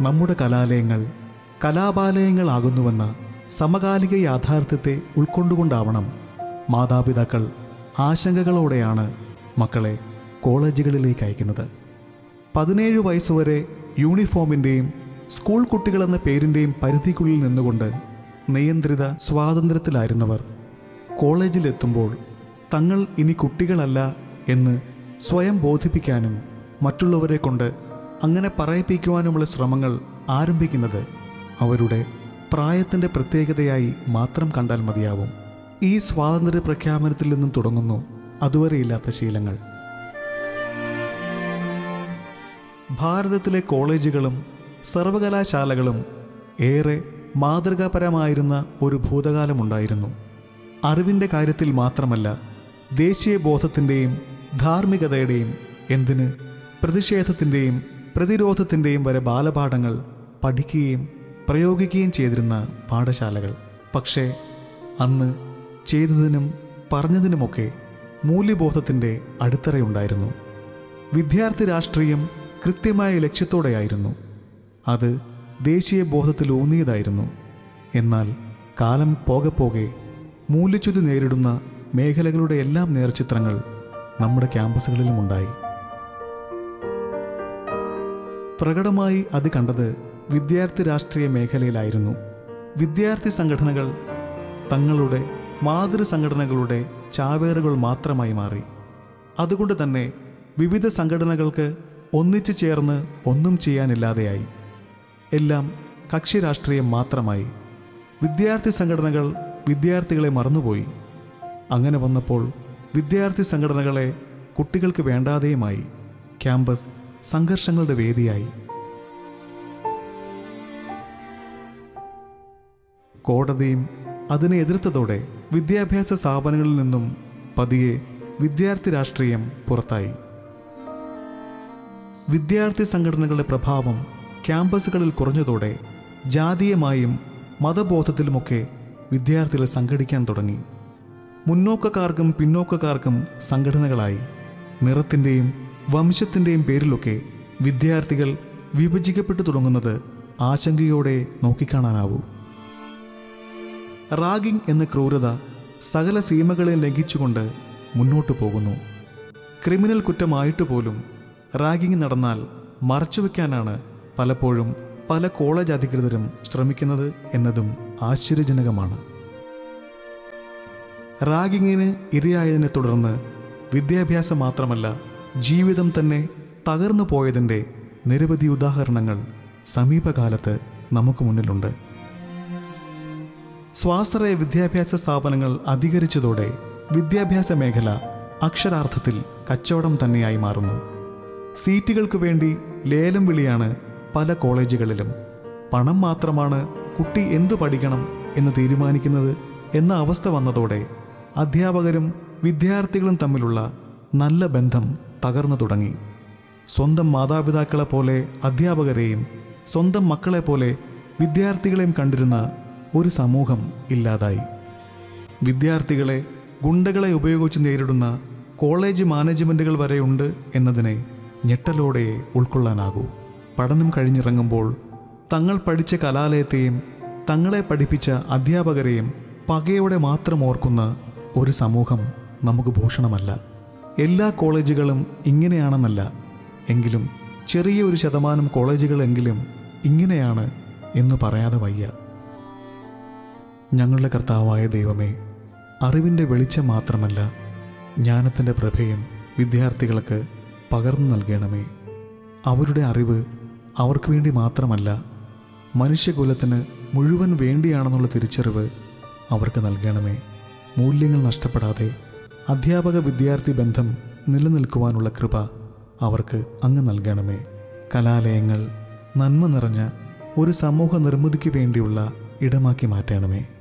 നമ്മുടെ കലാലയങ്ങൾ കലാപാലയങ്ങളാകുന്നുവെന്ന സമകാലിക യാഥാർത്ഥ്യത്തെ ഉൾക്കൊണ്ടുകൊണ്ടാവണം മാതാപിതാക്കൾ ആശങ്കകളോടെയാണ് മക്കളെ കോളേജുകളിലേക്ക് അയക്കുന്നത് പതിനേഴ് വയസ്സുവരെ യൂണിഫോമിൻ്റെയും സ്കൂൾ കുട്ടികളെന്ന പേരിൻ്റെയും പരിധിക്കുള്ളിൽ നിന്നുകൊണ്ട് നിയന്ത്രിത സ്വാതന്ത്ര്യത്തിലായിരുന്നവർ കോളേജിലെത്തുമ്പോൾ തങ്ങൾ ഇനി കുട്ടികളല്ല എന്ന് സ്വയം ബോധിപ്പിക്കാനും മറ്റുള്ളവരെ കൊണ്ട് അങ്ങനെ പറയിപ്പിക്കുവാനുമുള്ള ശ്രമങ്ങൾ ആരംഭിക്കുന്നത് അവരുടെ പ്രായത്തിൻ്റെ പ്രത്യേകതയായി മാത്രം കണ്ടാൽ മതിയാവും ഈ സ്വാതന്ത്ര്യ പ്രഖ്യാപനത്തിൽ നിന്നും തുടങ്ങുന്നു അതുവരെയില്ലാത്ത ശീലങ്ങൾ ഭാരതത്തിലെ കോളേജുകളും സർവകലാശാലകളും ഏറെ മാതൃകാപരമായിരുന്ന ഒരു ഭൂതകാലമുണ്ടായിരുന്നു അറിവിൻ്റെ കാര്യത്തിൽ മാത്രമല്ല ദേശീയ ബോധത്തിൻ്റെയും ധാർമ്മികതയുടെയും എന്തിന് പ്രതിഷേധത്തിൻ്റെയും പ്രതിരോധത്തിൻ്റെയും വരെ ബാലപാഠങ്ങൾ പഠിക്കുകയും പ്രയോഗിക്കുകയും ചെയ്തിരുന്ന പാഠശാലകൾ പക്ഷേ അന്ന് ചെയ്തതിനും പറഞ്ഞതിനുമൊക്കെ മൂല്യബോധത്തിൻ്റെ അടിത്തറയുണ്ടായിരുന്നു വിദ്യാർത്ഥി രാഷ്ട്രീയം കൃത്യമായ ലക്ഷ്യത്തോടെയായിരുന്നു അത് ദേശീയ ബോധത്തിൽ ഊന്നിയതായിരുന്നു എന്നാൽ കാലം പോകെ പോകെ മൂല്യച്യുതി നേരിടുന്ന മേഖലകളുടെ എല്ലാം നേർചിത്രങ്ങൾ നമ്മുടെ ക്യാമ്പസുകളിലും ഉണ്ടായി പ്രകടമായി അത് കണ്ടത് വിദ്യാർത്ഥി രാഷ്ട്രീയ മേഖലയിലായിരുന്നു വിദ്യാർത്ഥി സംഘടനകൾ തങ്ങളുടെ മാതൃ സംഘടനകളുടെ ചാവേറുകൾ മാത്രമായി മാറി അതുകൊണ്ട് തന്നെ വിവിധ സംഘടനകൾക്ക് ഒന്നിച്ചു ചേർന്ന് ഒന്നും ചെയ്യാനില്ലാതെയായി എല്ലാം കക്ഷി രാഷ്ട്രീയം മാത്രമായി വിദ്യാർത്ഥി സംഘടനകൾ വിദ്യാർത്ഥികളെ മറന്നുപോയി അങ്ങനെ വന്നപ്പോൾ വിദ്യാർത്ഥി സംഘടനകളെ കുട്ടികൾക്ക് വേണ്ടാതെയുമായി ക്യാമ്പസ് സംഘർഷങ്ങളുടെ വേദിയായി കോടതിയും അതിനെ എതിർത്തതോടെ വിദ്യാഭ്യാസ സ്ഥാപനങ്ങളിൽ നിന്നും പതിയെ വിദ്യാർത്ഥി രാഷ്ട്രീയം പുറത്തായി വിദ്യാർത്ഥി സംഘടനകളുടെ പ്രഭാവം ക്യാമ്പസുകളിൽ കുറഞ്ഞതോടെ ജാതീയമായും മതബോധത്തിലുമൊക്കെ വിദ്യാർത്ഥികൾ സംഘടിക്കാൻ തുടങ്ങി മുന്നോക്കക്കാർക്കും പിന്നോക്കക്കാർക്കും സംഘടനകളായി നിറത്തിൻ്റെയും വംശത്തിൻ്റെയും പേരിലൊക്കെ വിദ്യാർത്ഥികൾ വിഭജിക്കപ്പെട്ടു തുടങ്ങുന്നത് ആശങ്കയോടെ നോക്കിക്കാണാനാവൂ റാഗിംഗ് എന്ന ക്രൂരത സകല സീമകളെ ലംഘിച്ചുകൊണ്ട് മുന്നോട്ടു പോകുന്നു ക്രിമിനൽ കുറ്റമായിട്ട് പോലും റാഗിംഗ് നടന്നാൽ മറച്ചുവെക്കാനാണ് പലപ്പോഴും പല കോളേജ് അധികൃതരും ശ്രമിക്കുന്നത് എന്നതും ആശ്ചര്യജനകമാണ് റാഗിങ്ങിന് ഇരയായതിനെ തുടർന്ന് വിദ്യാഭ്യാസം മാത്രമല്ല ജീവിതം തന്നെ തകർന്നു പോയതിൻ്റെ നിരവധി ഉദാഹരണങ്ങൾ സമീപകാലത്ത് നമുക്ക് മുന്നിലുണ്ട് സ്വാശ്രയ വിദ്യാഭ്യാസ സ്ഥാപനങ്ങൾ അധികരിച്ചതോടെ വിദ്യാഭ്യാസ മേഖല അക്ഷരാർത്ഥത്തിൽ കച്ചവടം തന്നെയായി മാറുന്നു സീറ്റുകൾക്ക് വേണ്ടി ലേലം വിളിയാണ് പല കോളേജുകളിലും പണം മാത്രമാണ് കുട്ടി എന്തു പഠിക്കണം എന്ന് തീരുമാനിക്കുന്നത് എന്ന അവസ്ഥ വന്നതോടെ അധ്യാപകരും വിദ്യാർത്ഥികളും തമ്മിലുള്ള നല്ല ബന്ധം തകർന്നു തുടങ്ങി സ്വന്തം മാതാപിതാക്കളെ പോലെ അധ്യാപകരെയും സ്വന്തം മക്കളെ പോലെ വിദ്യാർത്ഥികളെയും കണ്ടിരുന്ന ഒരു സമൂഹം ഇല്ലാതായി വിദ്യാർത്ഥികളെ ഗുണ്ടകളെ ഉപയോഗിച്ച് നേരിടുന്ന കോളേജ് മാനേജ്മെൻറ്റുകൾ വരെയുണ്ട് എന്നതിനെ ഞെട്ടലോടെ ഉൾക്കൊള്ളാനാകൂ പഠനം കഴിഞ്ഞിറങ്ങുമ്പോൾ തങ്ങൾ പഠിച്ച കലാലയത്തെയും തങ്ങളെ പഠിപ്പിച്ച അധ്യാപകരെയും പകയോടെ മാത്രം ഓർക്കുന്ന ഒരു സമൂഹം നമുക്ക് ഭൂഷണമല്ല എല്ലാ കോളേജുകളും ഇങ്ങനെയാണെന്നല്ല എങ്കിലും ചെറിയ ഒരു ശതമാനം കോളേജുകളെങ്കിലും ഇങ്ങനെയാണ് എന്ന് പറയാതെ വയ്യ ഞങ്ങളുടെ കർത്താവായ ദൈവമേ അറിവിൻ്റെ വെളിച്ചം മാത്രമല്ല ജ്ഞാനത്തിൻ്റെ പ്രഭയും വിദ്യാർത്ഥികൾക്ക് പകർന്നു നൽകണമേ അവരുടെ അറിവ് അവർക്ക് വേണ്ടി മാത്രമല്ല മനുഷ്യകുലത്തിന് മുഴുവൻ വേണ്ടിയാണെന്നുള്ള തിരിച്ചറിവ് അവർക്ക് നൽകണമേ മൂല്യങ്ങൾ നഷ്ടപ്പെടാതെ അധ്യാപക വിദ്യാർത്ഥി ബന്ധം നിലനിൽക്കുവാനുള്ള കൃപ അവർക്ക് അങ്ങ് നൽകണമേ കലാലയങ്ങൾ നന്മ നിറഞ്ഞ ഒരു സമൂഹ നിർമ്മിതിക്ക് വേണ്ടിയുള്ള ഇടമാക്കി മാറ്റണമേ